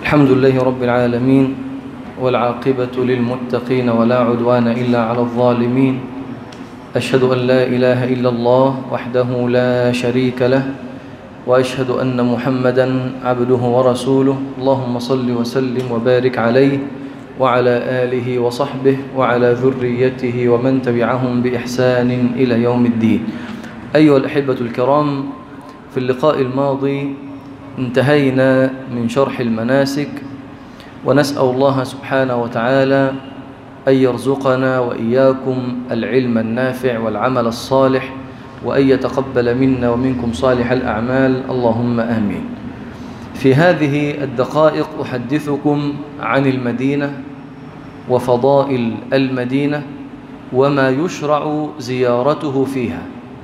الحمد لله رب العالمين والعاقبة للمتقين ولا عدوان إلا على الظالمين أشهد أن لا إله إلا الله وحده لا شريك له وأشهد أن محمدا عبده ورسوله اللهم صل وسلم وبارك عليه وعلى آله وصحبه وعلى ذريته ومن تبعهم بإحسان إلى يوم الدين أيها الأحبة الكرام في اللقاء الماضي انتهينا من شرح المناسك ونسأل الله سبحانه وتعالى أن يرزقنا وإياكم العلم النافع والعمل الصالح وأن يتقبل منا ومنكم صالح الأعمال اللهم آمين في هذه الدقائق أحدثكم عن المدينة وفضائل المدينة وما يشرع زيارته فيها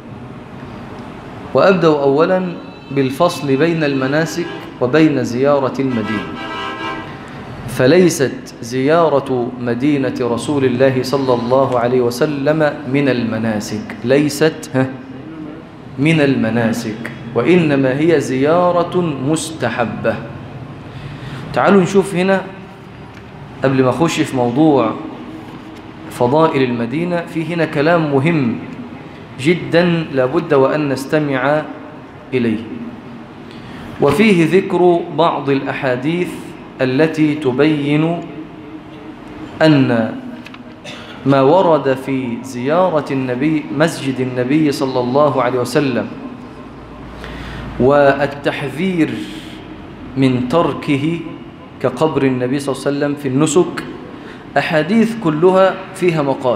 وأبدأ أولا بالفصل بين المناسك وبين زيارة المدينة فليست زيارة مدينة رسول الله صلى الله عليه وسلم من المناسك ليست من المناسك وإنما هي زيارة مستحبة تعالوا نشوف هنا قبل ما أخش في موضوع فضائل المدينة في هنا كلام مهم جدا لابد وأن نستمع إليه وفيه ذكر بعض الأحاديث التي تبين أن ما ورد في زيارة النبي مسجد النبي صلى الله عليه وسلم والتحذير من تركه كقبر النبي صلى الله عليه وسلم في النسك أحاديث كلها فيها مقال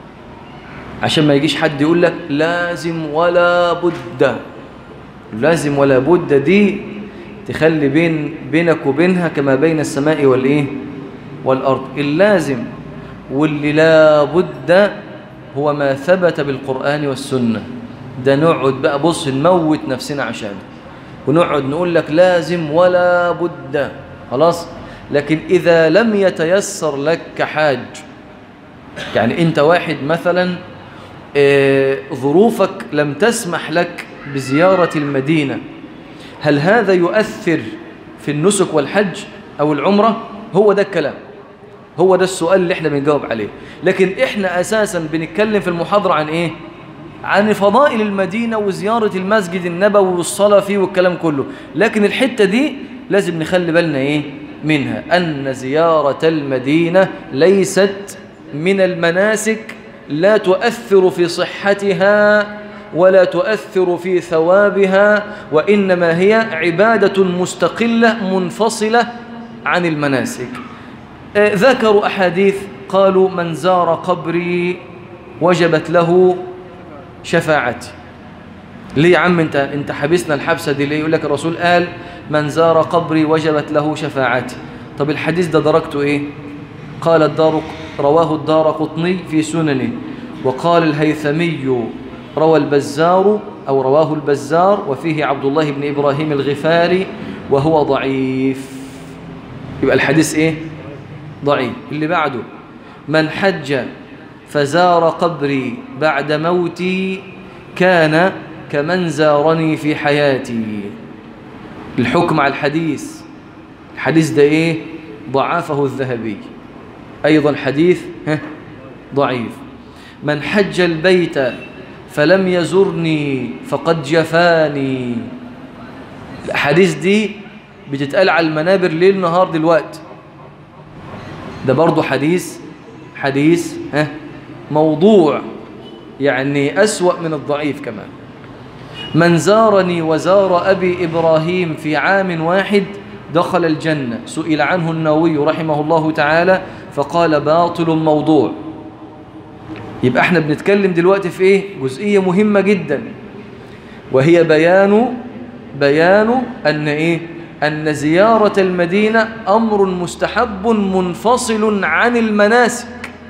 عشان ما يجيش حد يقول لك لازم ولا بد لازم ولا بد دي تخلي بين بينك وبينها كما بين السماء والإيه والأرض اللازم واللي لا بد هو ما ثبت بالقرآن والسنة ده نقعد بقى بص نموت نفسنا عشانه ونقعد نقول لك لازم ولا بد خلاص لكن إذا لم يتيسر لك كحاج يعني أنت واحد مثلا اه ظروفك لم تسمح لك بزيارة المدينة هل هذا يؤثر في النسك والحج أو العمرة هو ده الكلام هو ده السؤال اللي احنا بنجاوب عليه لكن احنا أساسا بنتكلم في المحاضرة عن ايه عن فضائل المدينة وزيارة المسجد النبوي والصلاة فيه والكلام كله لكن الحتة دي لازم نخلي بالنا ايه منها أن زيارة المدينة ليست من المناسك لا تؤثر في صحتها ولا تؤثر في ثوابها وإنما هي عبادة مستقلة منفصلة عن المناسك ذكروا أحاديث قالوا من زار قبري وجبت له شفاعتي ليه يا عم انت انت حبسنا الحبسه دي ليه يقول لك الرسول قال من زار قبري وجبت له شفاعتي طب الحديث ده درجته ايه قال الدار رواه الدار قطني في سننه وقال الهيثمي روى البزار أو رواه البزار وفيه عبد الله بن إبراهيم الغفاري وهو ضعيف يبقى الحديث إيه ضعيف اللي بعده من حج فزار قبري بعد موتي كان كمن زارني في حياتي الحكم على الحديث الحديث ده إيه ضعفه الذهبي أيضا حديث ضعيف من حج البيت فلم يزرني فقد جفاني الحديث دي بتتقال على المنابر ليل نهار دلوقتي ده برضو حديث حديث ها موضوع يعني أسوأ من الضعيف كمان من زارني وزار أبي إبراهيم في عام واحد دخل الجنة سئل عنه النووي رحمه الله تعالى فقال باطل موضوع يبقى احنا بنتكلم دلوقتي في ايه جزئية مهمة جدا وهي بيان بيان ان ايه ان زيارة المدينة امر مستحب منفصل عن المناسك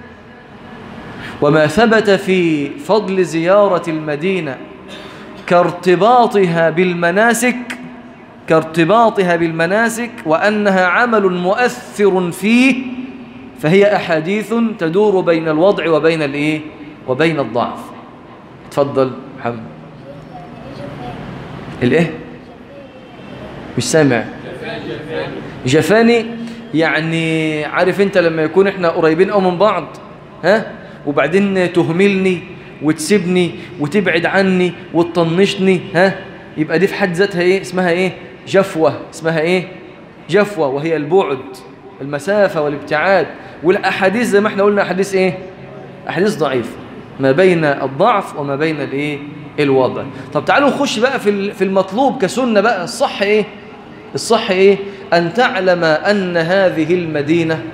وما ثبت في فضل زيارة المدينة كارتباطها بالمناسك كارتباطها بالمناسك وأنها عمل مؤثر فيه فهي أحاديث تدور بين الوضع وبين الإيه؟ وبين الضعف تفضل محمد الإيه؟ مش سامع جفاني يعني عارف انت لما يكون احنا قريبين او من بعض ها وبعدين تهملني وتسيبني وتبعد عني وتطنشني ها يبقى دي في حد ذاتها ايه اسمها ايه جفوة اسمها ايه جفوة وهي البعد المسافة والابتعاد والاحاديث زي ما احنا قلنا احاديث ايه احاديث ضعيفة ما بين الضعف وما بين الايه الوضع طب تعالوا نخش بقى في في المطلوب كسنة بقى الصح ايه الصح ايه ان تعلم ان هذه المدينة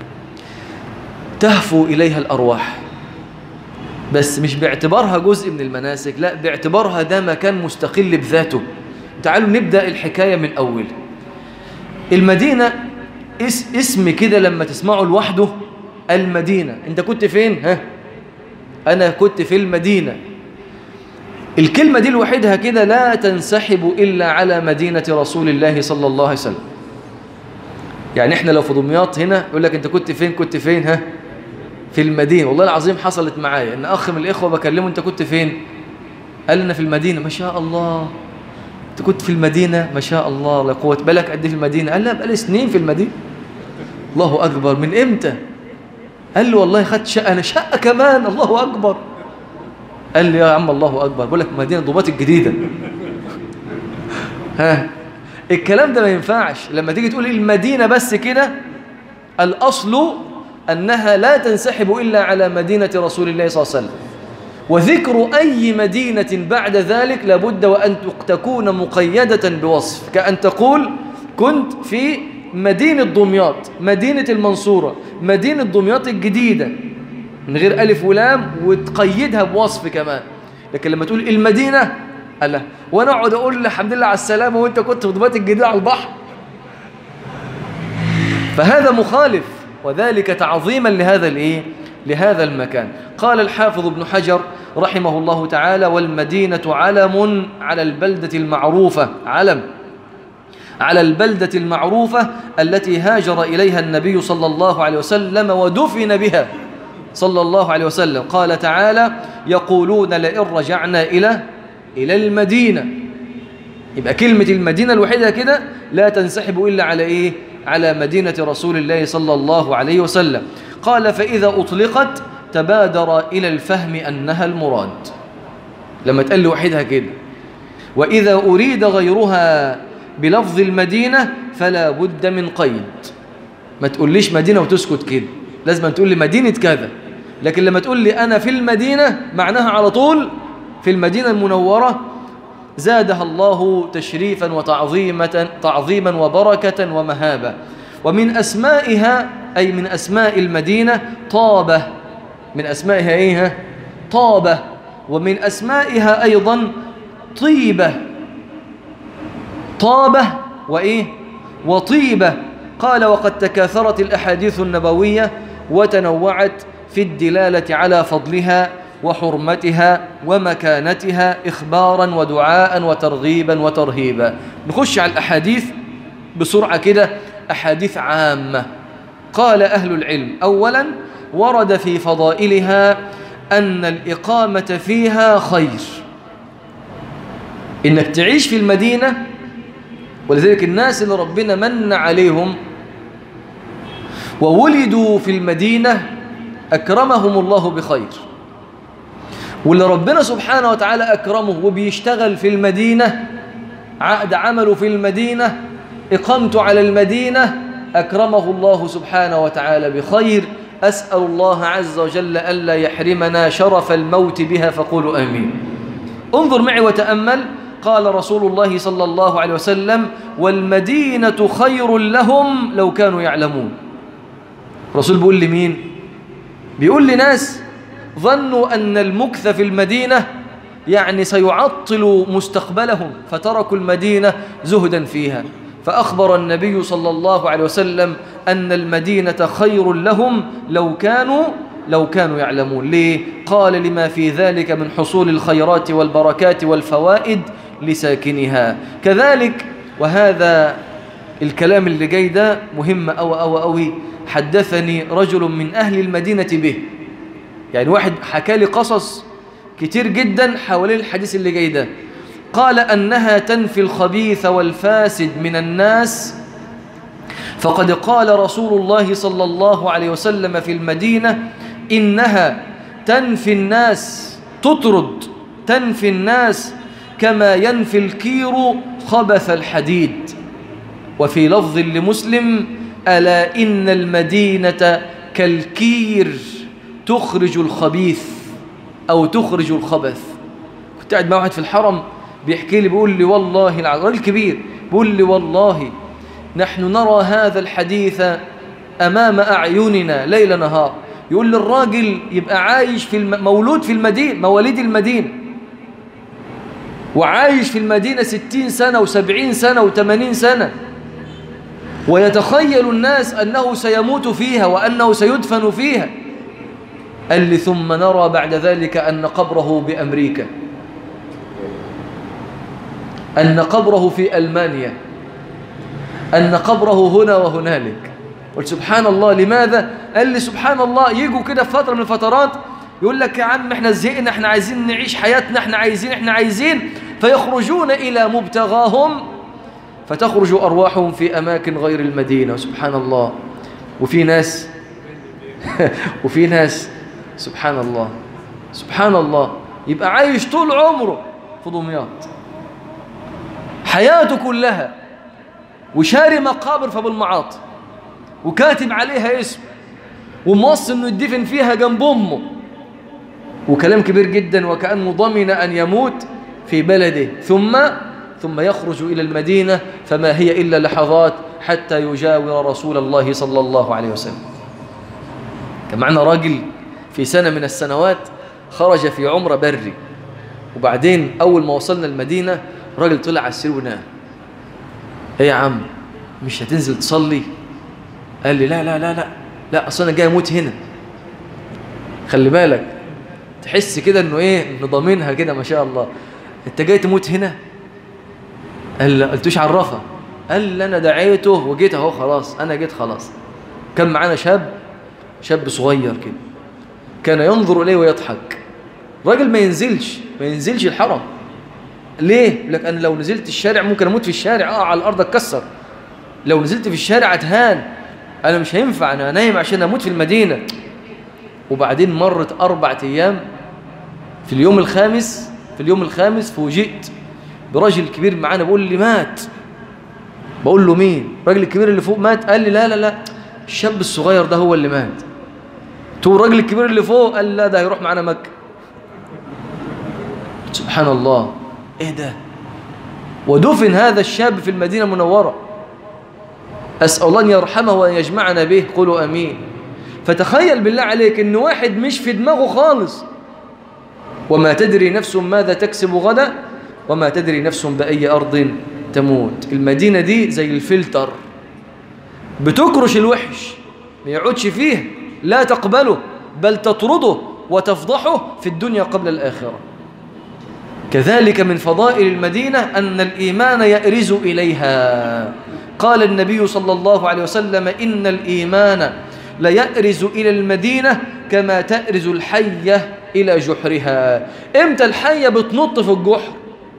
تهفو اليها الارواح بس مش باعتبارها جزء من المناسك لا باعتبارها ده مكان مستقل بذاته تعالوا نبدأ الحكاية من أول المدينة اس اسم كده لما تسمعه لوحده المدينة انت كنت فين ها انا كنت في المدينة الكلمة دي لوحدها كده لا تنسحب إلا على مدينة رسول الله صلى الله عليه وسلم يعني احنا لو في دمياط هنا يقول لك انت كنت فين كنت فين ها في المدينة والله العظيم حصلت معايا ان اخ من الاخوة بكلمه انت كنت فين قال لنا في المدينة ما شاء الله انت كنت في المدينة ما شاء الله لا قوة بالك قد في المدينة قال لا بقالي سنين في المدينة الله أكبر من إمتى قال له والله خدت شقة أنا شقة كمان الله أكبر قال لي يا عم الله أكبر بقول لك مدينة ضباط الجديدة ها الكلام ده ما ينفعش لما تيجي تقول المدينة بس كده الأصل أنها لا تنسحب إلا على مدينة رسول الله صلى الله عليه وسلم وذكر أي مدينة بعد ذلك لابد وأن تكون مقيدة بوصف كأن تقول كنت في مدينة دمياط مدينة المنصورة مدينة دمياط الجديدة من غير ألف ولام وتقيدها بوصف كمان لكن لما تقول المدينة ألا وأنا أقعد أقول الحمد لله على السلامة وأنت كنت في دمياط الجديدة على البحر فهذا مخالف وذلك تعظيما لهذا الإيه؟ لهذا المكان قال الحافظ ابن حجر رحمه الله تعالى والمدينة علم على البلدة المعروفة علم على البلدة المعروفة التي هاجر إليها النبي صلى الله عليه وسلم ودفن بها صلى الله عليه وسلم قال تعالى يقولون لئن رجعنا إلى إلى المدينة يبقى كلمة المدينة الوحيدة كده لا تنسحب إلا على إيه على مدينة رسول الله صلى الله عليه وسلم قال فإذا أطلقت تبادر إلى الفهم أنها المراد لما تقال وحيدها كده وإذا أريد غيرها بلفظ المدينة فلا بد من قيد ما تقوليش مدينة وتسكت كده لازم تقول لي مدينة كذا لكن لما تقول لي أنا في المدينة معناها على طول في المدينة المنورة زادها الله تشريفا وتعظيمة تعظيما وبركة ومهابة ومن أسمائها أي من أسماء المدينة طابة من أسمائها إيه طابة ومن أسمائها أيضا طيبة طابة وإيه وطيبة قال وقد تكاثرت الأحاديث النبوية وتنوعت في الدلالة على فضلها وحرمتها ومكانتها إخبارا ودعاء وترغيبا وترهيبا نخش على الأحاديث بسرعة كده أحاديث عامة قال أهل العلم أولا ورد في فضائلها أن الإقامة فيها خير إنك تعيش في المدينة ولذلك الناس اللي ربنا من عليهم وولدوا في المدينة أكرمهم الله بخير واللي ربنا سبحانه وتعالى أكرمه وبيشتغل في المدينة عقد عمله في المدينة إقامته على المدينة أكرمه الله سبحانه وتعالى بخير أسأل الله عز وجل ألا يحرمنا شرف الموت بها فقولوا آمين انظر معي وتأمل قال رسول الله صلى الله عليه وسلم والمدينة خير لهم لو كانوا يعلمون رسول بيقول لمين بيقول لناس ظنوا أن المكث في المدينة يعني سيعطل مستقبلهم فتركوا المدينة زهدا فيها فأخبر النبي صلى الله عليه وسلم أن المدينة خير لهم لو كانوا لو كانوا يعلمون ليه؟ قال لما في ذلك من حصول الخيرات والبركات والفوائد لساكنها كذلك وهذا الكلام اللي جاي ده مهم أو أو أوي حدثني رجل من أهل المدينة به يعني واحد حكى لي قصص كتير جدا حوالين الحديث اللي جاي ده قال أنها تنفي الخبيث والفاسد من الناس فقد قال رسول الله صلى الله عليه وسلم في المدينة إنها تنفي الناس تطرد تنفي الناس كما ينفي الكير خبث الحديد وفي لفظ لمسلم ألا إن المدينة كالكير تخرج الخبيث أو تخرج الخبث كنت قاعد مع واحد في الحرم بيحكي لي بيقول لي والله العظيم راجل كبير بيقول لي والله نحن نرى هذا الحديث أمام أعيننا ليل نهار يقول لي الراجل يبقى عايش في الم... مولود في المدينة مواليد المدينة وعايش في المدينة ستين سنة وسبعين سنة وثمانين سنة ويتخيل الناس أنه سيموت فيها وأنه سيدفن فيها قال لي ثم نرى بعد ذلك أن قبره بأمريكا أن قبره في ألمانيا أن قبره هنا وهنالك قلت سبحان الله لماذا قال لي سبحان الله يجوا كده في فترة من الفترات يقول لك يا عم احنا زهقنا احنا عايزين نعيش حياتنا احنا عايزين احنا عايزين فيخرجون إلى مبتغاهم فتخرج أرواحهم في أماكن غير المدينة سبحان الله وفي ناس وفي ناس سبحان الله سبحان الله يبقى عايش طول عمره في دمياط حياته كلها وشاري مقابر في ابو المعاطي وكاتب عليها اسم وموصي انه يدفن فيها جنب امه وكلام كبير جدا وكانه ضمن ان يموت في بلده ثم ثم يخرج الى المدينه فما هي الا لحظات حتى يجاور رسول الله صلى الله عليه وسلم كان معنا راجل في سنه من السنوات خرج في عمره بري وبعدين اول ما وصلنا المدينه راجل طلع على السرير ونام ايه يا عم مش هتنزل تصلي قال لي لا لا لا لا لا اصل انا جاي اموت هنا خلي بالك تحس كده انه ايه انه ضامنها كده ما شاء الله انت جاي تموت هنا قال لا قلتوش عرفها قال لي انا دعيته وجيت اهو خلاص انا جيت خلاص كان معانا شاب شاب صغير كده كان ينظر اليه ويضحك راجل ما ينزلش ما ينزلش الحرم ليه لك انا لو نزلت الشارع ممكن اموت في الشارع اه على الارض اتكسر لو نزلت في الشارع اتهان انا مش هينفع انا نايم عشان اموت في المدينه وبعدين مرت اربع ايام في اليوم الخامس في اليوم الخامس فوجئت براجل كبير معانا بيقول لي مات بقول له مين الراجل الكبير اللي فوق مات قال لي لا لا لا الشاب الصغير ده هو اللي مات تو الراجل الكبير اللي فوق قال لا ده هيروح معانا مكه سبحان الله ايه ده ودفن هذا الشاب في المدينة المنورة أسأل الله أن يرحمه وأن يجمعنا به قولوا أمين فتخيل بالله عليك أن واحد مش في دماغه خالص وما تدري نفس ماذا تكسب غدا وما تدري نفس بأي أرض تموت المدينة دي زي الفلتر بتكرش الوحش ما يعودش فيه لا تقبله بل تطرده وتفضحه في الدنيا قبل الآخرة كذلك من فضائل المدينة أن الإيمان يأرز إليها قال النبي صلى الله عليه وسلم إن الإيمان ليأرز إلى المدينة كما تأرز الحية إلى جحرها إمتى الحية بتنط في الجحر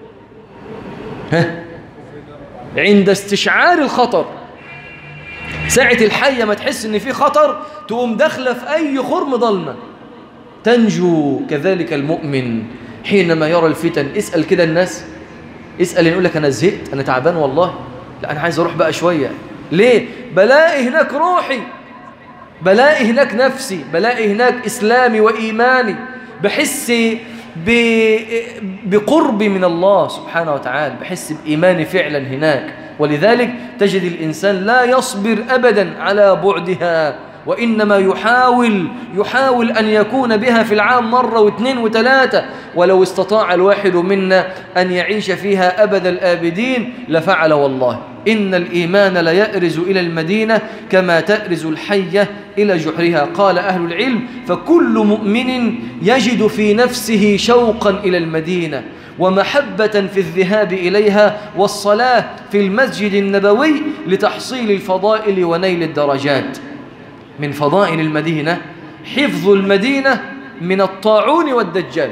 ها؟ عند استشعار الخطر ساعة الحية ما تحس إن في خطر تقوم داخلة في أي خرم ضلمة تنجو كذلك المؤمن حينما يرى الفتن اسأل كده الناس اسأل يقول لك أنا زهقت أنا تعبان والله لا أنا عايز أروح بقى شوية ليه؟ بلاقي هناك روحي بلاقي هناك نفسي بلاقي هناك إسلامي وإيماني بحس ب... بقربي من الله سبحانه وتعالى بحس بإيماني فعلا هناك ولذلك تجد الإنسان لا يصبر أبدا على بعدها وإنما يحاول يحاول أن يكون بها في العام مرة واثنين وثلاثة ولو استطاع الواحد منا أن يعيش فيها أبد الآبدين لفعل والله إن الإيمان لا يأرز إلى المدينة كما تأرز الحية إلى جحرها قال أهل العلم فكل مؤمن يجد في نفسه شوقا إلى المدينة ومحبة في الذهاب إليها والصلاة في المسجد النبوي لتحصيل الفضائل ونيل الدرجات من فضائل المدينة حفظ المدينة من الطاعون والدجال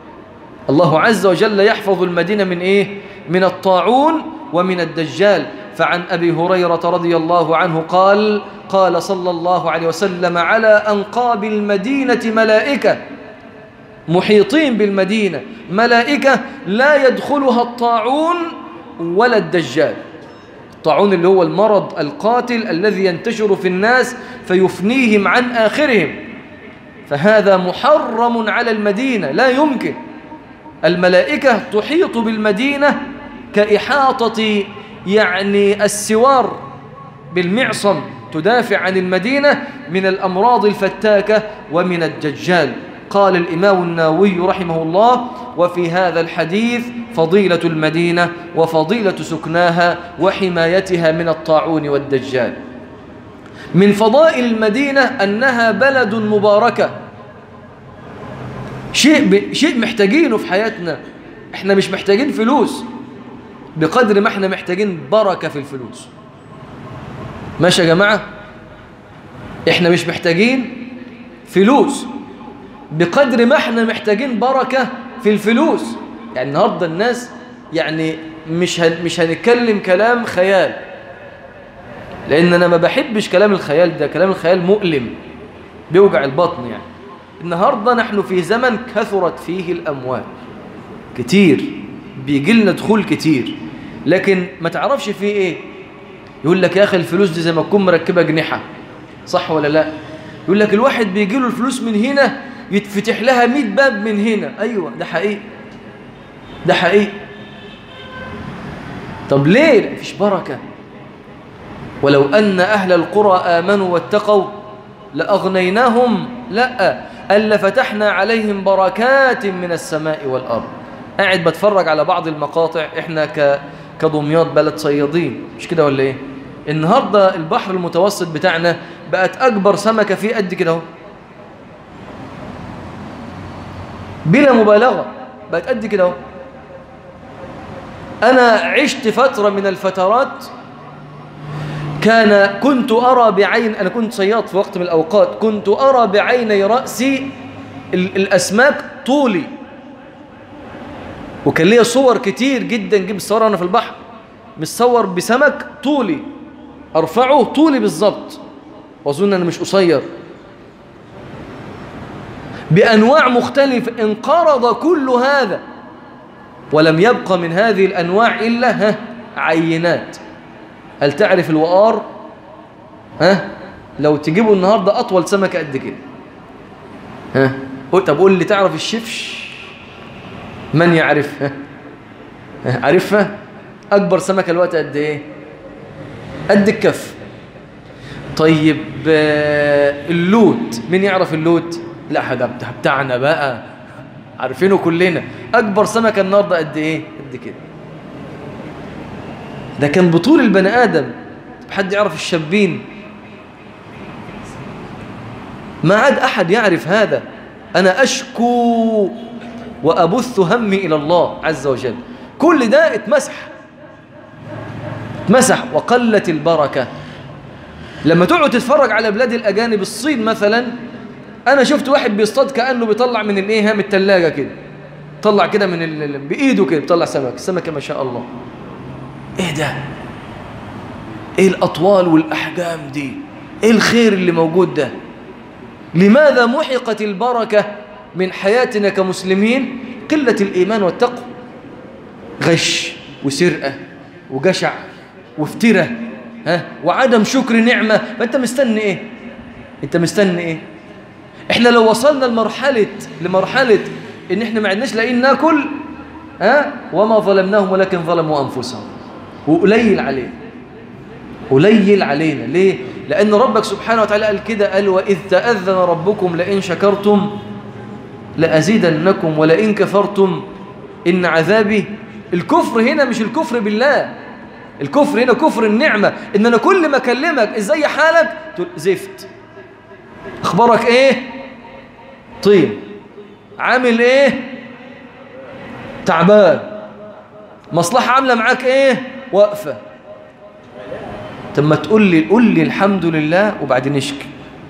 الله عز وجل يحفظ المدينة من إيه؟ من الطاعون ومن الدجال فعن أبي هريرة رضي الله عنه قال قال صلى الله عليه وسلم على أنقاب المدينة ملائكة محيطين بالمدينة ملائكة لا يدخلها الطاعون ولا الدجال الطاعون اللي هو المرض القاتل الذي ينتشر في الناس فيفنيهم عن آخرهم فهذا محرم على المدينة لا يمكن الملائكة تحيط بالمدينة كإحاطة يعني السوار بالمعصم تدافع عن المدينة من الأمراض الفتاكة ومن الدجال قال الإمام الناوي رحمه الله وفي هذا الحديث فضيلة المدينة وفضيلة سكناها وحمايتها من الطاعون والدجال من فضائل المدينة أنها بلد مباركة شيء, ب... شيء محتاجينه في حياتنا احنا مش محتاجين فلوس بقدر ما احنا محتاجين بركة في الفلوس ماشي يا جماعة احنا مش محتاجين فلوس بقدر ما احنا محتاجين بركة في الفلوس يعني النهاردة الناس يعني مش هن مش هنتكلم كلام خيال لان انا ما بحبش كلام الخيال ده كلام الخيال مؤلم بيوجع البطن يعني النهاردة نحن في زمن كثرت فيه الأموال كتير بيجي لنا دخول كتير لكن ما تعرفش فيه ايه يقول لك يا أخي الفلوس دي زي ما تكون مركبة جنيحة صح ولا لا يقول لك الواحد بيجي له الفلوس من هنا يتفتح لها 100 باب من هنا أيوة ده حقيقي ده حقيقي طب ليه مفيش بركة ولو أن أهل القرى آمنوا واتقوا لأغنيناهم لا ألا فتحنا عليهم بركات من السماء والأرض قاعد بتفرج على بعض المقاطع إحنا ك... كضمياط بلد صيادين مش كده ولا إيه النهاردة البحر المتوسط بتاعنا بقت أكبر سمكة فيه قد كده اهو بلا مبالغة بقت قد كده اهو أنا عشت فترة من الفترات كان كنت أرى بعين أنا كنت صياد في وقت من الأوقات كنت أرى بعيني رأسي الأسماك طولي وكان ليا صور كتير جدا جيب الصور أنا في البحر متصور بسمك طولي أرفعه طولي بالظبط وأظن أنا مش قصير بأنواع مختلفة انقرض كل هذا ولم يبقى من هذه الأنواع إلا ها عينات هل تعرف الوقار ها لو تجيبوا النهاردة أطول سمكة قد كده ها طب قول لي تعرف الشفش من يعرفها عارفها أكبر سمكة الوقت قد إيه قد الكف طيب اللوت مين يعرف اللوت لا ده بتاعنا بقى عارفينه كلنا أكبر سمكة النهاردة قد إيه قد كده ده كان بطول البني آدم حد يعرف الشابين ما عاد أحد يعرف هذا أنا أشكو وأبث همي إلى الله عز وجل كل ده اتمسح اتمسح وقلت البركة لما تقعد تتفرج على بلاد الأجانب الصين مثلا أنا شفت واحد بيصطاد كأنه بيطلع من الإيه من التلاجة كده طلع كده من ال... بإيده كده بيطلع سمك السمكة ما شاء الله ايه ده ايه الاطوال والاحجام دي ايه الخير اللي موجود ده لماذا محقت البركة من حياتنا كمسلمين قلة الإيمان والتقوى غش وسرقة وجشع وافترة ها وعدم شكر نعمة فأنت مستني إيه أنت مستني إيه إحنا لو وصلنا لمرحلة لمرحلة إن إحنا ما عندناش لاقيين ناكل ها وما ظلمناهم ولكن ظلموا أنفسهم وقليل علينا قليل علينا ليه لأن ربك سبحانه وتعالى قال كده قال وإذ تأذن ربكم لئن شكرتم لأزيدنكم ولئن كفرتم إن عذابي الكفر هنا مش الكفر بالله الكفر هنا كفر النعمة إن أنا كل ما أكلمك إزاي حالك تقول زفت أخبارك إيه طين عامل إيه تعبان مصلحة عاملة معاك إيه واقفة طب ما تقول لي قول لي الحمد لله وبعدين اشكي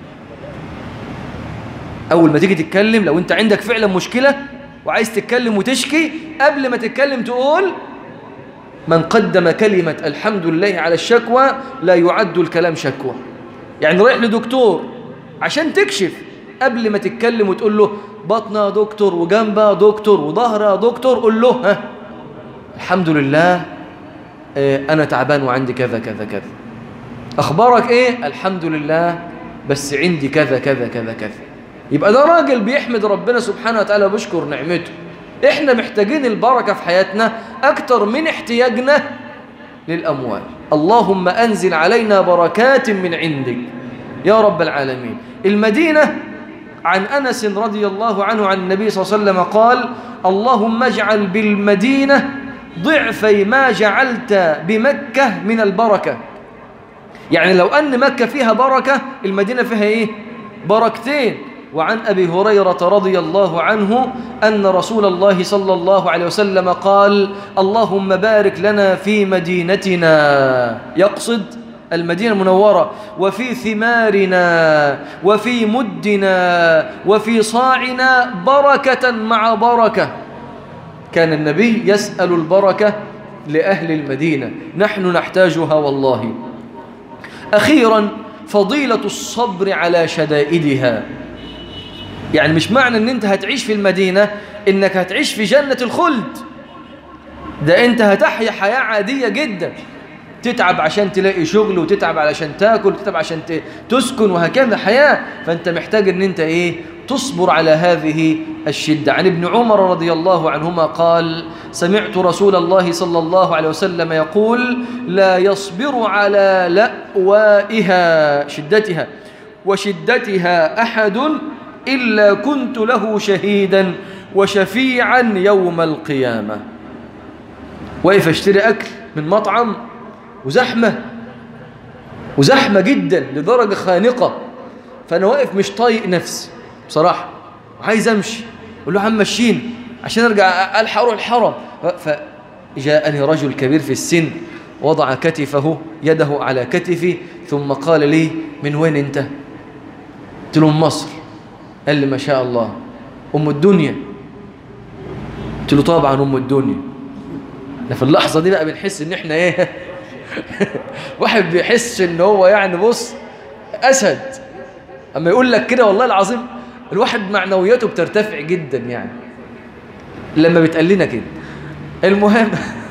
اول ما تيجي تتكلم لو انت عندك فعلا مشكلة وعايز تتكلم وتشكي قبل ما تتكلم تقول من قدم كلمة الحمد لله على الشكوى لا يعد الكلام شكوى يعني رايح لدكتور عشان تكشف قبل ما تتكلم وتقول له بطنها دكتور وجنبها دكتور وظهرها دكتور قول له ها الحمد لله اه أنا تعبان وعندي كذا كذا كذا أخبارك إيه الحمد لله بس عندي كذا كذا كذا كذا يبقى ده راجل بيحمد ربنا سبحانه وتعالى وبيشكر نعمته احنا محتاجين البركة في حياتنا أكتر من احتياجنا للأموال اللهم أنزل علينا بركات من عندك يا رب العالمين المدينة عن أنس رضي الله عنه عن النبي صلى الله عليه وسلم قال اللهم اجعل بالمدينة ضعفي ما جعلت بمكة من البركة يعني لو أن مكة فيها بركة المدينة فيها إيه؟ بركتين وعن أبي هريرة رضي الله عنه أن رسول الله صلى الله عليه وسلم قال اللهم بارك لنا في مدينتنا يقصد المدينة المنورة وفي ثمارنا وفي مدنا وفي صاعنا بركة مع بركة كان النبي يسأل البركة لأهل المدينة نحن نحتاجها والله أخيرا فضيلة الصبر على شدائدها يعني مش معنى ان انت هتعيش في المدينة انك هتعيش في جنة الخلد ده انت هتحيا حياة عادية جدا تتعب عشان تلاقي شغل وتتعب علشان تاكل وتتعب عشان تسكن وهكذا حياة فانت محتاج ان انت ايه تصبر على هذه الشدة عن ابن عمر رضي الله عنهما قال سمعت رسول الله صلى الله عليه وسلم يقول لا يصبر على لأوائها شدتها وشدتها أحد إلا كنت له شهيدا وشفيعا يوم القيامة واقف اشتري أكل من مطعم وزحمة وزحمة جدا لدرجة خانقة فأنا واقف مش طايق نفسي بصراحة وعايز أمشي أقول له عم مشيني عشان أرجع ألحق أروح الحرم فجاءني رجل كبير في السن وضع كتفه يده على كتفي ثم قال لي من وين أنت؟ قلت له من مصر قال لي ما شاء الله أم الدنيا قلت له طبعا أم الدنيا ده في اللحظة دي بقى بنحس إن إحنا إيه واحد بيحس إن هو يعني بص أسد أما يقول لك كده والله العظيم الواحد معنوياته بترتفع جدا يعني لما بتقال لنا كده المهم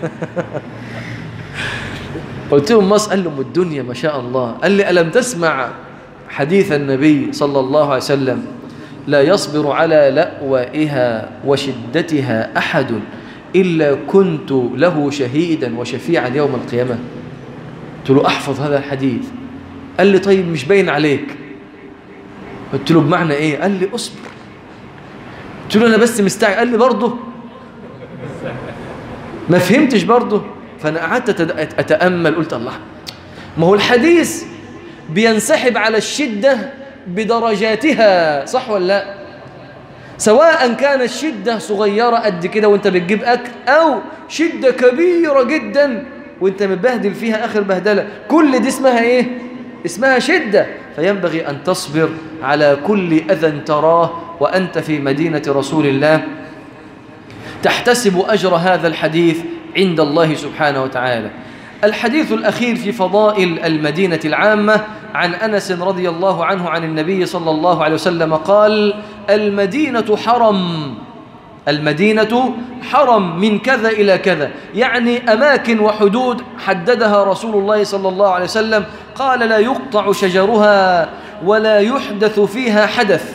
قلت له مصر قال له ام الدنيا ما شاء الله قال لي ألم تسمع حديث النبي صلى الله عليه وسلم لا يصبر على لأوائها وشدتها أحد إلا كنت له شهيدا وشفيعا يوم القيامة قلت له أحفظ هذا الحديث قال لي طيب مش باين عليك قلت له بمعنى إيه قال لي أصبر قلت له أنا بس مستعجل قال لي برضه ما فهمتش برضه فأنا قعدت أتأمل قلت الله ما هو الحديث بينسحب على الشدة بدرجاتها صح ولا لا سواء كانت الشدة صغيرة قد كده وانت بتجيب أكل أو شدة كبيرة جدا وانت مبهدل فيها آخر بهدلة كل دي اسمها ايه اسمها شدة فينبغي أن تصبر على كل أذى تراه وأنت في مدينة رسول الله تحتسب أجر هذا الحديث عند الله سبحانه وتعالى الحديث الأخير في فضائل المدينة العامة عن أنس رضي الله عنه عن النبي صلى الله عليه وسلم قال المدينة حرم المدينة حرم من كذا إلى كذا يعني أماكن وحدود حددها رسول الله صلى الله عليه وسلم قال لا يقطع شجرها ولا يحدث فيها حدث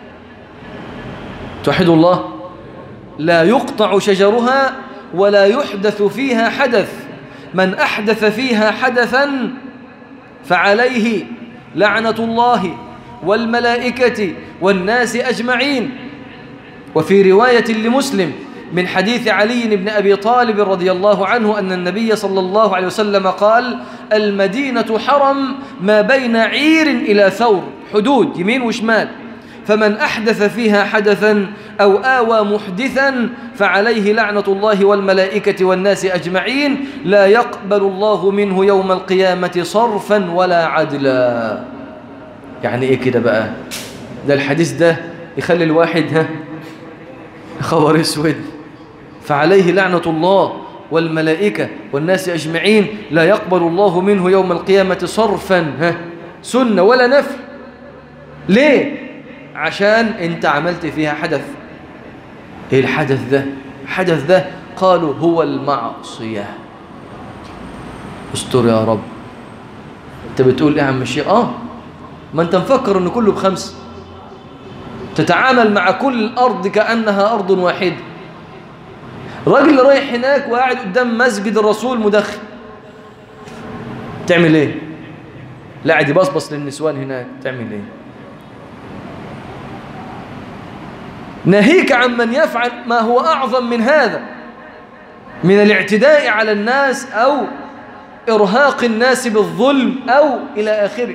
توحد الله لا يقطع شجرها ولا يحدث فيها حدث من أحدث فيها حدثا فعليه لعنة الله والملائكة والناس أجمعين وفي رواية لمسلم من حديث علي بن أبي طالب رضي الله عنه أن النبي صلى الله عليه وسلم قال المدينة حرم ما بين عير إلى ثور حدود يمين وشمال فمن أحدث فيها حدثا أو آوى محدثا فعليه لعنة الله والملائكة والناس أجمعين لا يقبل الله منه يوم القيامة صرفا ولا عدلا يعني إيه كده بقى ده الحديث ده يخلي الواحد ها خبر اسود فعليه لعنة الله والملائكة والناس أجمعين لا يقبل الله منه يوم القيامة صرفا ها سنة ولا نفل ليه؟ عشان انت عملت فيها حدث ايه الحدث ده؟ الحدث ده قالوا هو المعصية استر يا رب انت بتقول ايه يا عم الشيخ اه ما انت مفكر ان كله بخمس تتعامل مع كل الارض كانها ارض واحده راجل رايح هناك وقاعد قدام مسجد الرسول مدخن تعمل ايه لا قاعد يبصبص للنسوان هناك تعمل ايه ناهيك عن من يفعل ما هو اعظم من هذا من الاعتداء على الناس او ارهاق الناس بالظلم او الى اخره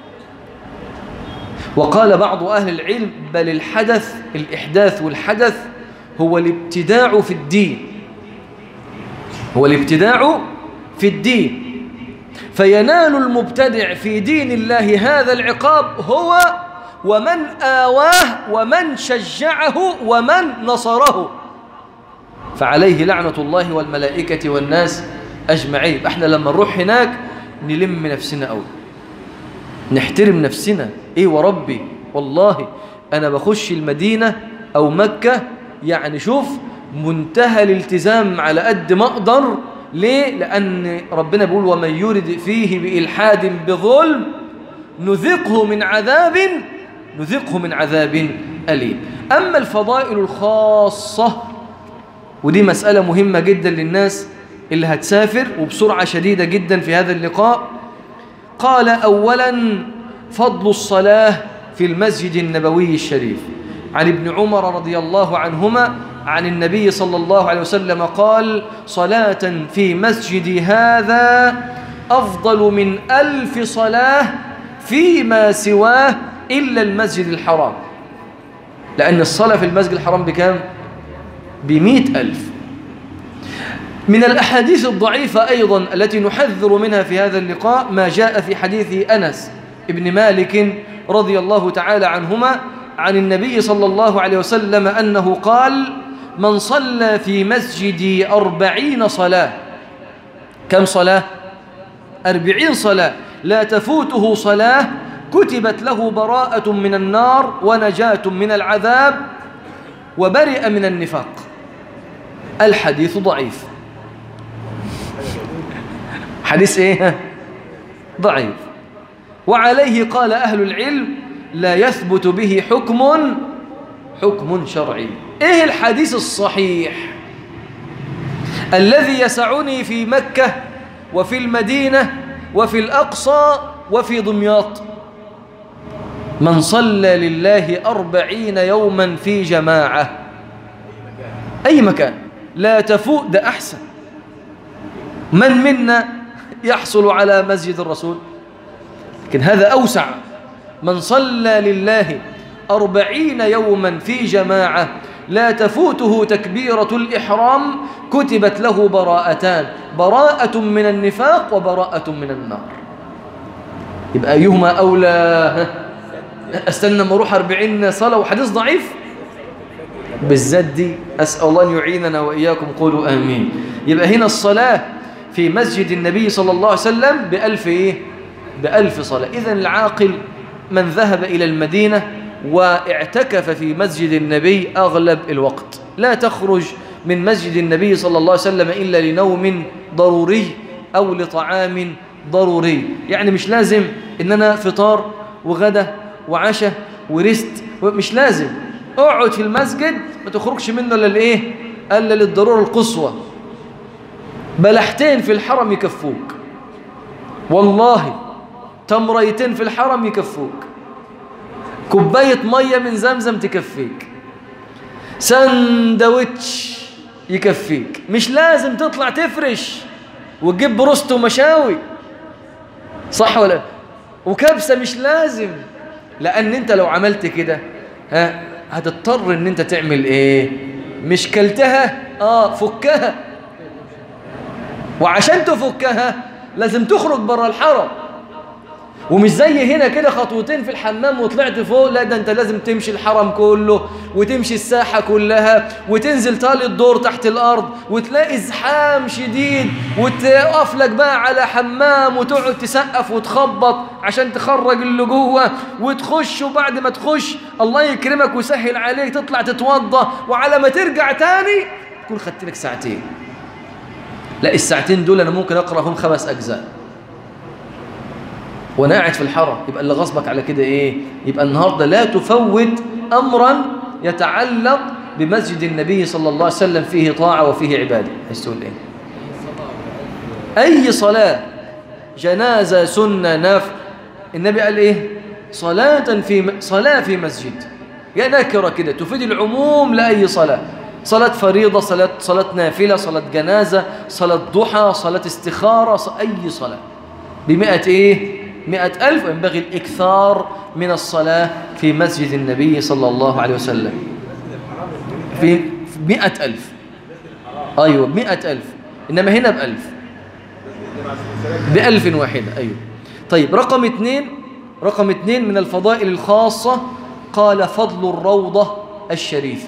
وقال بعض أهل العلم بل الحدث الإحداث والحدث هو الابتداع في الدين هو الابتداع في الدين فينال المبتدع في دين الله هذا العقاب هو ومن آواه ومن شجعه ومن نصره فعليه لعنة الله والملائكة والناس أجمعين احنا لما نروح هناك نلم نفسنا أول نحترم نفسنا ايه وربي والله انا بخش المدينة او مكة يعني شوف منتهى الالتزام على قد ما اقدر ليه لان ربنا بيقول ومن يرد فيه بإلحاد بظلم نذقه من عذاب نذقه من عذاب أليم أما الفضائل الخاصة ودي مسألة مهمة جدا للناس اللي هتسافر وبسرعة شديدة جدا في هذا اللقاء قال أولا فضل الصلاة في المسجد النبوي الشريف عن ابن عمر رضي الله عنهما عن النبي صلى الله عليه وسلم قال صلاة في مسجد هذا أفضل من ألف صلاة فيما سواه إلا المسجد الحرام لأن الصلاة في المسجد الحرام بكام؟ بمئة ألف من الأحاديث الضعيفة أيضا التي نحذر منها في هذا اللقاء ما جاء في حديث أنس ابن مالك رضي الله تعالى عنهما عن النبي صلى الله عليه وسلم أنه قال من صلى في مسجدي أربعين صلاة كم صلاة؟ أربعين صلاة لا تفوته صلاة كتبت له براءة من النار ونجاة من العذاب وبرئ من النفاق الحديث ضعيف حديث ايه ضعيف وعليه قال أهل العلم لا يثبت به حكم حكم شرعي ايه الحديث الصحيح الذي يسعني في مكة وفي المدينة وفي الأقصى وفي دمياط من صلى لله أربعين يوما في جماعة أي مكان لا تفوت ده أحسن من منا يحصل على مسجد الرسول لكن هذا أوسع من صلى لله أربعين يوما في جماعة لا تفوته تكبيرة الإحرام كتبت له براءتان براءة من النفاق وبراءة من النار يبقى أيهما أولى استنى ما اروح 40 صلاة وحديث ضعيف بالذات دي أسأل الله أن يعيننا وإياكم قولوا آمين يبقى هنا الصلاة في مسجد النبي صلى الله عليه وسلم بألف إيه؟ بألف صلاة إذن العاقل من ذهب إلى المدينة واعتكف في مسجد النبي أغلب الوقت لا تخرج من مسجد النبي صلى الله عليه وسلم إلا لنوم ضروري أو لطعام ضروري يعني مش لازم إن أنا فطار وغدا وعشاء ورست مش لازم اقعد في المسجد ما تخرجش منه الا لايه الا للضروره القصوى بلحتين في الحرم يكفوك والله تمريتين في الحرم يكفوك كوبايه ميه من زمزم تكفيك سندوتش يكفيك مش لازم تطلع تفرش وتجيب بروست ومشاوي صح ولا وكبسه مش لازم لان انت لو عملت كده ها هتضطر ان انت تعمل ايه مش كلتها اه فكها وعشان تفكها لازم تخرج بره الحرم ومش زي هنا كده خطوتين في الحمام وطلعت فوق لا ده انت لازم تمشي الحرم كله وتمشي الساحة كلها وتنزل تالي الدور تحت الأرض وتلاقي زحام شديد وتقف لك بقى على حمام وتقعد تسقف وتخبط عشان تخرج اللي جوه وتخش وبعد ما تخش الله يكرمك ويسهل عليك تطلع تتوضى وعلى ما ترجع تاني تكون خدت لك ساعتين لا الساعتين دول انا ممكن اقرا فيهم خمس اجزاء وانا قاعد في الحرم يبقى اللي غصبك على كده ايه يبقى النهارده لا تفوت امرا يتعلق بمسجد النبي صلى الله عليه وسلم فيه طاعه وفيه عباده عايز تقول ايه اي صلاه جنازه سنه نفل النبي قال ايه صلاه في صلاه في مسجد يا نكره كده تفيد العموم لاي صلاه صلاة فريضة صلاة صلاة نافلة صلاة جنازة صلاة ضحى صلاة استخارة ص... أي صلاة بمئة إيه؟ مئة ألف وينبغي الإكثار من الصلاة في مسجد النبي صلى الله عليه وسلم في مئة ألف أيوة مئة ألف إنما هنا بألف بألف واحدة أيوة طيب رقم اثنين رقم اثنين من الفضائل الخاصة قال فضل الروضة الشريفة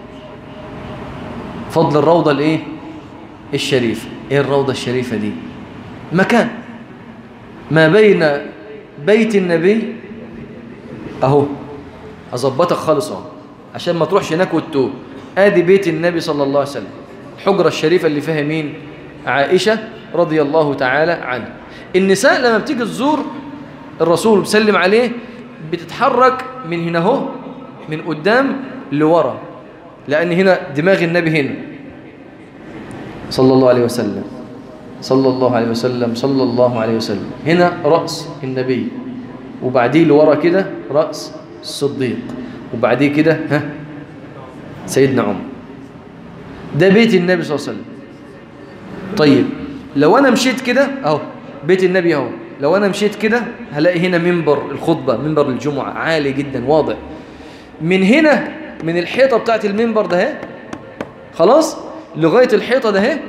فضل الروضة الايه الشريفة ايه الروضة الشريفة دي مكان ما بين بيت النبي اهو اظبطك خالص اهو عشان ما تروحش هناك وتتوه ادي بيت النبي صلى الله عليه وسلم الحجرة الشريفة اللي فيها مين عائشة رضي الله تعالى عنها النساء لما بتيجي تزور الرسول بسلم عليه بتتحرك من هنا اهو من قدام لورا لأن هنا دماغ النبي هنا صلى الله عليه وسلم صلى الله عليه وسلم صلى الله عليه وسلم هنا رأس النبي وبعديه لورا كده رأس الصديق وبعديه كده ها سيدنا عمر ده بيت النبي صلى الله عليه وسلم طيب لو أنا مشيت كده أهو بيت النبي أهو لو أنا مشيت كده هلاقي هنا منبر الخطبة منبر الجمعة عالي جدا واضح من هنا من الحيطة بتاعت المنبر ده اهي خلاص لغاية الحيطة ده اهي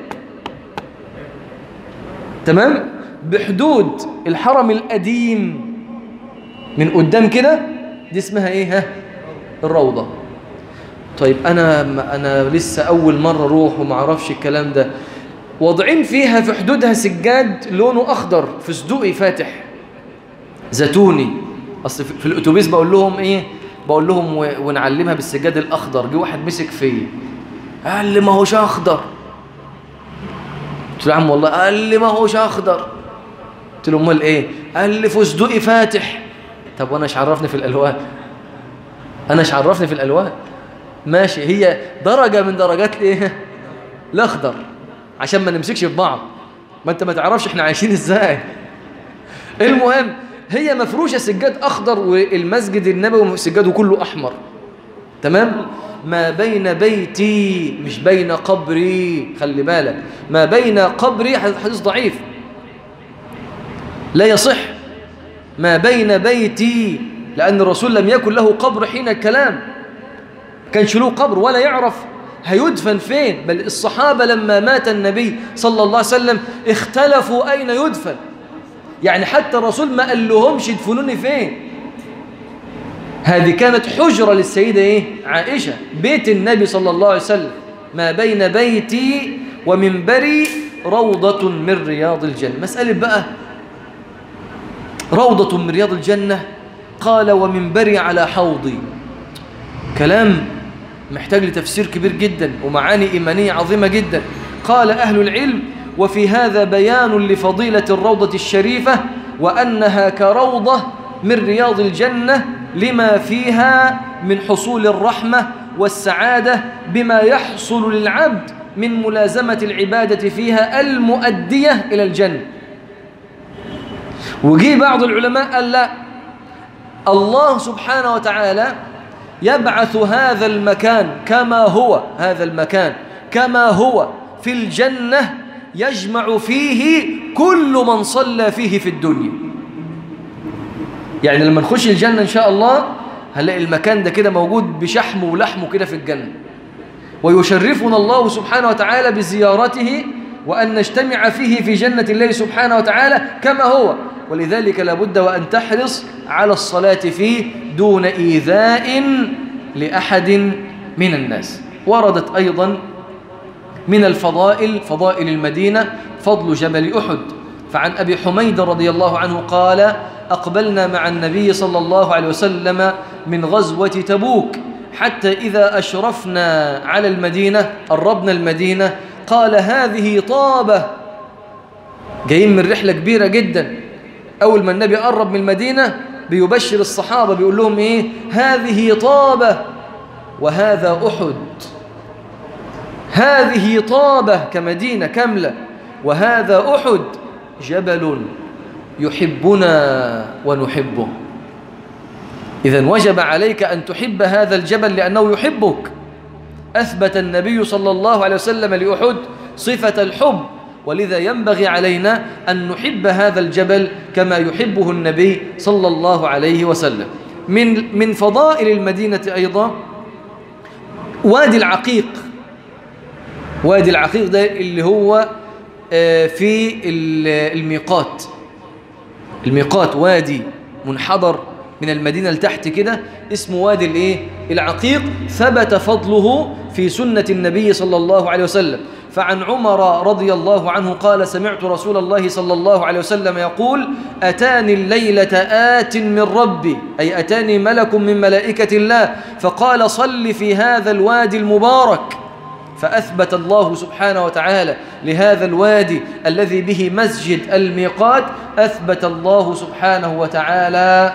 تمام بحدود الحرم القديم من قدام كده دي اسمها ايه ها الروضة طيب انا انا لسه اول مرة اروح وما اعرفش الكلام ده واضعين فيها في حدودها سجاد لونه اخضر في صدوقي فاتح زيتوني اصل في الاتوبيس بقول لهم ايه بقول لهم و... ونعلمها بالسجاد الاخضر جه واحد مسك فيا قال لي ما هوش اخضر قلت له يا عم والله قال لي ما هوش اخضر قلت له امال ايه قال لي فستقي فاتح طب وانا ايش عرفني في الالوان انا ايش عرفني في الالوان ماشي هي درجه من درجات الايه الاخضر عشان ما نمسكش في بعض ما انت ما تعرفش احنا عايشين ازاي المهم هي مفروشة سجاد أخضر والمسجد النبوي سجاده كله أحمر تمام ما بين بيتي مش بين قبري خلي بالك ما بين قبري حديث ضعيف لا يصح ما بين بيتي لأن الرسول لم يكن له قبر حين الكلام كانش له قبر ولا يعرف هيدفن فين بل الصحابة لما مات النبي صلى الله عليه وسلم اختلفوا أين يدفن يعني حتى الرسول ما قال لهمش يدفنوني فين هذه كانت حجرة للسيدة إيه؟ عائشة بيت النبي صلى الله عليه وسلم ما بين بيتي ومنبري روضة من رياض الجنة مسألة بقى روضة من رياض الجنة قال ومنبري على حوضي كلام محتاج لتفسير كبير جدا ومعاني إيمانية عظيمة جدا قال أهل العلم وفي هذا بيان لفضيلة الروضة الشريفة وأنها كروضة من رياض الجنة لما فيها من حصول الرحمة والسعادة بما يحصل للعبد من ملازمة العبادة فيها المؤدية إلى الجنة وجي بعض العلماء قال لا الله سبحانه وتعالى يبعث هذا المكان كما هو هذا المكان كما هو في الجنة يجمع فيه كل من صلى فيه في الدنيا يعني لما نخش الجنة إن شاء الله هنلاقي المكان ده كده موجود بشحمه ولحمه كده في الجنة ويشرفنا الله سبحانه وتعالى بزيارته وأن نجتمع فيه في جنة الله سبحانه وتعالى كما هو ولذلك لابد وأن تحرص على الصلاة فيه دون إيذاء لأحد من الناس وردت أيضا من الفضائل فضائل المدينة فضل جبل أحد فعن أبي حميد رضي الله عنه قال أقبلنا مع النبي صلى الله عليه وسلم من غزوة تبوك حتى إذا أشرفنا على المدينة قربنا المدينة قال هذه طابة جايين من رحلة كبيرة جدا أول ما النبي قرب من المدينة بيبشر الصحابة بيقول لهم إيه هذه طابة وهذا أحد هذه طابة كمدينة كاملة وهذا أحد جبل يحبنا ونحبه إذا وجب عليك أن تحب هذا الجبل لأنه يحبك أثبت النبي صلى الله عليه وسلم لأحد صفة الحب ولذا ينبغي علينا أن نحب هذا الجبل كما يحبه النبي صلى الله عليه وسلم من من فضائل المدينة أيضا وادي العقيق وادي العقيق ده اللي هو في الميقات الميقات وادي منحدر من المدينة لتحت كده اسمه وادي الايه العقيق ثبت فضله في سنة النبي صلى الله عليه وسلم فعن عمر رضي الله عنه قال سمعت رسول الله صلى الله عليه وسلم يقول أتاني الليلة آت من ربي أي أتاني ملك من ملائكة الله فقال صل في هذا الوادي المبارك فأثبت الله سبحانه وتعالى لهذا الوادي الذي به مسجد الميقات أثبت الله سبحانه وتعالى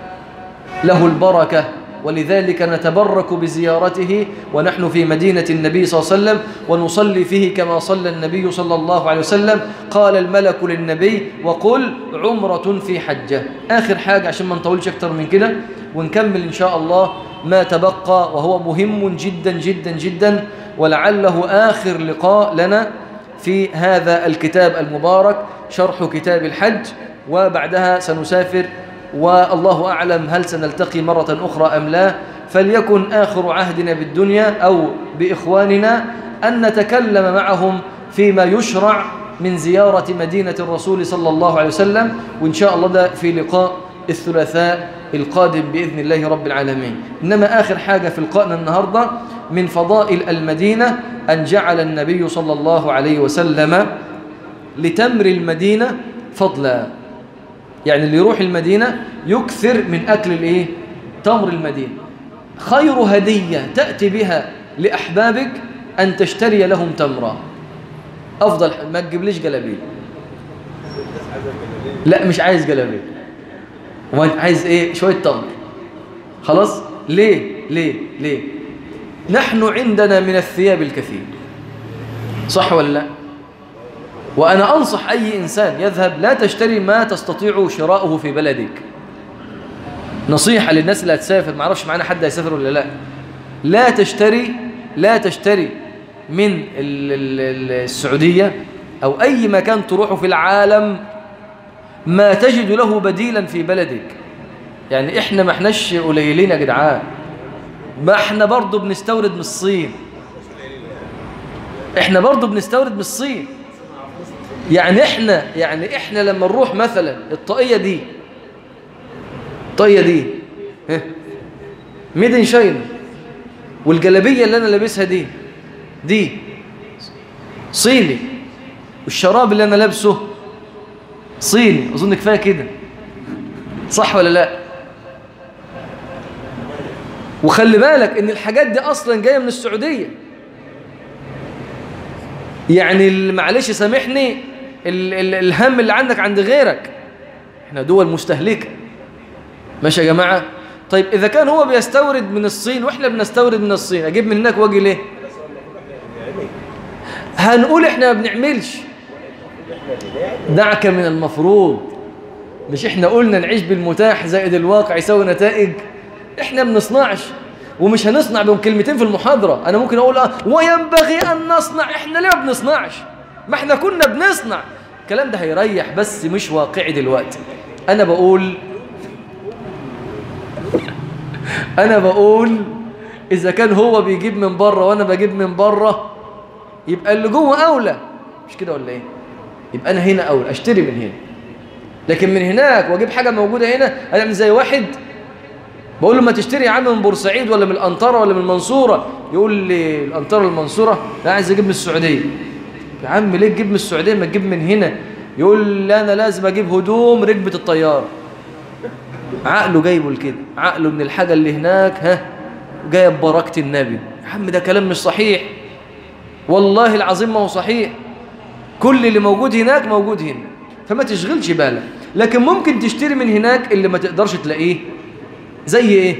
له البركة ولذلك نتبرك بزيارته ونحن في مدينة النبي صلى الله عليه وسلم ونصلي فيه كما صلى النبي صلى الله عليه وسلم قال الملك للنبي وقل عمرة في حجة آخر حاجة عشان ما نطولش أكتر من كده ونكمل إن شاء الله ما تبقى وهو مهم جدا جدا جدا ولعله آخر لقاء لنا في هذا الكتاب المبارك شرح كتاب الحج وبعدها سنسافر والله أعلم هل سنلتقي مرة أخرى أم لا فليكن آخر عهدنا بالدنيا أو بإخواننا أن نتكلم معهم فيما يشرع من زيارة مدينة الرسول صلى الله عليه وسلم وإن شاء الله ده في لقاء الثلاثاء القادم بإذن الله رب العالمين إنما آخر حاجة في لقائنا النهاردة من فضائل المدينة أن جعل النبي صلى الله عليه وسلم لتمر المدينة فضلا يعني اللي يروح المدينة يكثر من أكل الإيه؟ تمر المدينة خير هدية تأتي بها لأحبابك أن تشتري لهم تمرا أفضل ما تجيبليش جلابيل لا مش عايز جلابيل عايز إيه شوية تمر خلاص ليه ليه ليه نحن عندنا من الثياب الكثير صح ولا لا وأنا أنصح أي إنسان يذهب لا تشتري ما تستطيع شراؤه في بلدك نصيحة للناس اللي هتسافر ما اعرفش معانا حد هيسافر ولا لا لا تشتري لا تشتري من السعودية أو أي مكان تروحه في العالم ما تجد له بديلا في بلدك يعني إحنا ما احناش قليلين يا جدعان ما احنا برضو بنستورد من الصين احنا برضو بنستورد من الصين يعني احنا يعني احنا لما نروح مثلا الطاقية دي الطاقية دي ميدن شاينا والجلابية اللي انا لابسها دي دي صيني والشراب اللي انا لابسه صيني اظن كفايه كده صح ولا لا وخلي بالك ان الحاجات دي اصلا جايه من السعوديه يعني معلش سامحني ال ال الهم اللي عندك عند غيرك احنا دول مستهلكه ماشي يا جماعه طيب اذا كان هو بيستورد من الصين واحنا بنستورد من الصين اجيب من هناك واجي ليه هنقول احنا ما بنعملش دعك من المفروض مش احنا قلنا نعيش بالمتاح زائد الواقع يساوي نتائج احنا ما بنصنعش ومش هنصنع بهم كلمتين في المحاضرة انا ممكن اقول اه وينبغي ان نصنع احنا ليه ما بنصنعش ما احنا كنا بنصنع الكلام ده هيريح بس مش واقعي دلوقتي انا بقول انا بقول اذا كان هو بيجيب من بره وانا بجيب من بره يبقى اللي جوه اولى مش كده ولا ايه يبقى انا هنا اول اشتري من هنا لكن من هناك واجيب حاجه موجوده هنا انا زي واحد بقول له ما تشتري يا عم من بورسعيد ولا من الانطره ولا من المنصوره يقول لي الانطره المنصوره لا عايز اجيب من السعوديه يا عم ليه تجيب من السعوديه ما تجيب من هنا يقول لي انا لازم اجيب هدوم ركبه الطياره عقله جايبه لكده عقله من الحاجه اللي هناك ها جايب بركه النبي يا عم ده كلام مش صحيح والله العظيم ما هو صحيح كل اللي موجود هناك موجود هنا فما تشغلش بالك لكن ممكن تشتري من هناك اللي ما تقدرش تلاقيه زي ايه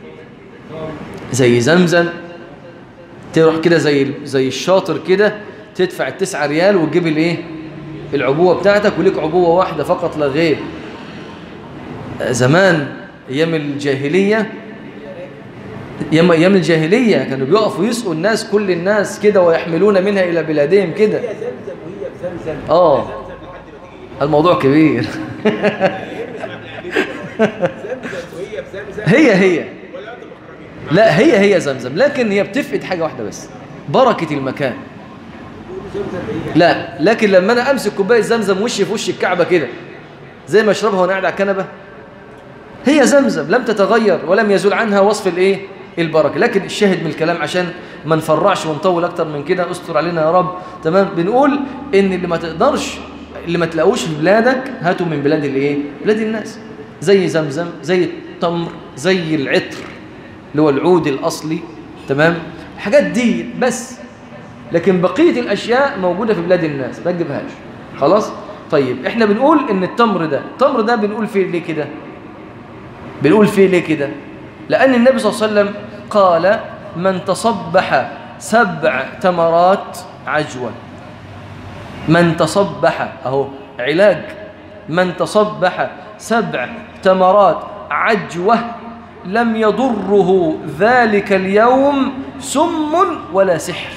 زي زمزم تروح كده زي زي الشاطر كده تدفع التسعة ريال وتجيب الايه العبوة بتاعتك وليك عبوة واحدة فقط لا غير زمان ايام الجاهلية ايام ايام الجاهلية كانوا بيقفوا يسقوا الناس كل الناس كده ويحملون منها الى بلادهم كده هي زمزم وهي في زمزم آه. زمزم لحد ما تيجي الموضوع كبير زمزم وهي في زمزم هي هي ولا انتم محرمين لا هي هي زمزم لكن هي بتفقد حاجة واحدة بس بركة المكان بيقولوا زمزم هي لا لكن لما انا امسك كوبايه زمزم وشي في وش الكعبه كده زي ما اشربها وانا قاعد على الكنبه هي زمزم لم تتغير ولم يزول عنها وصف الايه البركه لكن الشاهد من الكلام عشان ما نفرعش ونطول اكتر من كده استر علينا يا رب تمام بنقول ان اللي ما تقدرش اللي ما تلاقوش في بلادك هاتوا من بلاد الايه بلاد الناس زي زمزم زي التمر زي العطر اللي هو العود الاصلي تمام الحاجات دي بس لكن بقية الأشياء موجودة في بلاد الناس ما تجيبهاش خلاص طيب احنا بنقول ان التمر ده التمر ده بنقول فيه ليه كده بنقول فيه ليه كده لأن النبي صلى الله عليه وسلم قال من تصبح سبع تمرات عجوة من تصبح أهو علاج من تصبح سبع تمرات عجوة لم يضره ذلك اليوم سم ولا سحر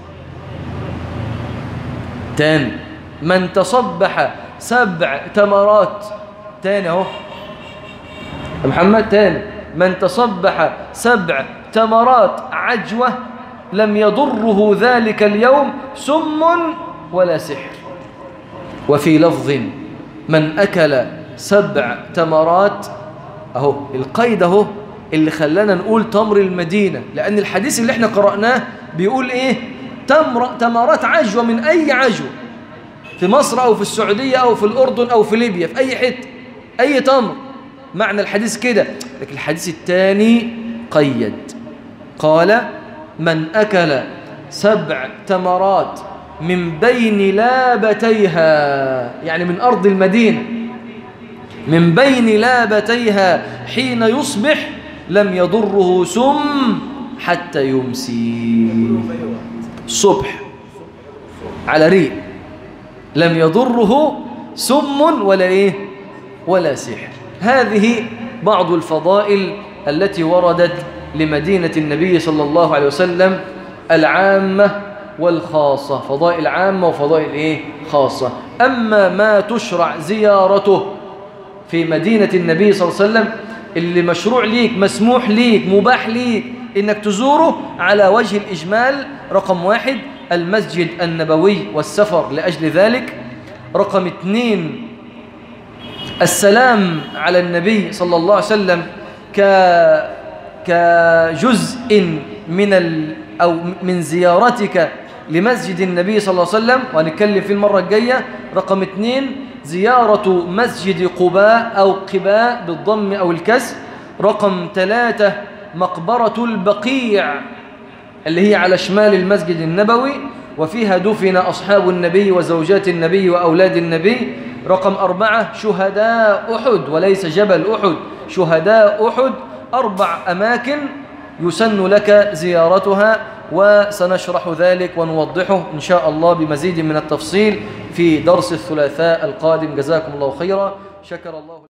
تاني من تصبح سبع تمرات تاني اهو يا محمد تاني من تصبح سبع تمرات عجوة لم يضره ذلك اليوم سم ولا سحر وفي لفظ من أكل سبع تمرات أهو القيد أهو اللي خلانا نقول تمر المدينة لأن الحديث اللي احنا قرأناه بيقول إيه تمر تمرات عجوة من أي عجوة في مصر أو في السعودية أو في الأردن أو في ليبيا في أي حتة أي تمر معنى الحديث كده لكن الحديث الثاني قيد قال من أكل سبع تمرات من بين لابتيها يعني من أرض المدينة من بين لابتيها حين يصبح لم يضره سم حتى يمسي الصبح على ريق لم يضره سم ولا ايه ولا سحر هذه بعض الفضائل التي وردت لمدينة النبي صلى الله عليه وسلم العامة والخاصة فضائل عامة وفضائل ايه خاصة أما ما تشرع زيارته في مدينة النبي صلى الله عليه وسلم اللي مشروع ليك مسموح ليك مباح ليك انك تزوره على وجه الإجمال رقم واحد المسجد النبوي والسفر لأجل ذلك رقم اثنين السلام على النبي صلى الله عليه وسلم ك كجزء من ال أو من زيارتك لمسجد النبي صلى الله عليه وسلم وهنتكلم في المرة الجاية رقم اثنين زيارة مسجد قباء أو قباء بالضم أو الكسر رقم ثلاثة مقبرة البقيع اللي هي على شمال المسجد النبوي وفيها دفن أصحاب النبي وزوجات النبي وأولاد النبي رقم أربعة شهداء أحد وليس جبل أحد شهداء أحد أربع أماكن يسن لك زيارتها وسنشرح ذلك ونوضحه إن شاء الله بمزيد من التفصيل في درس الثلاثاء القادم جزاكم الله خيرا شكر الله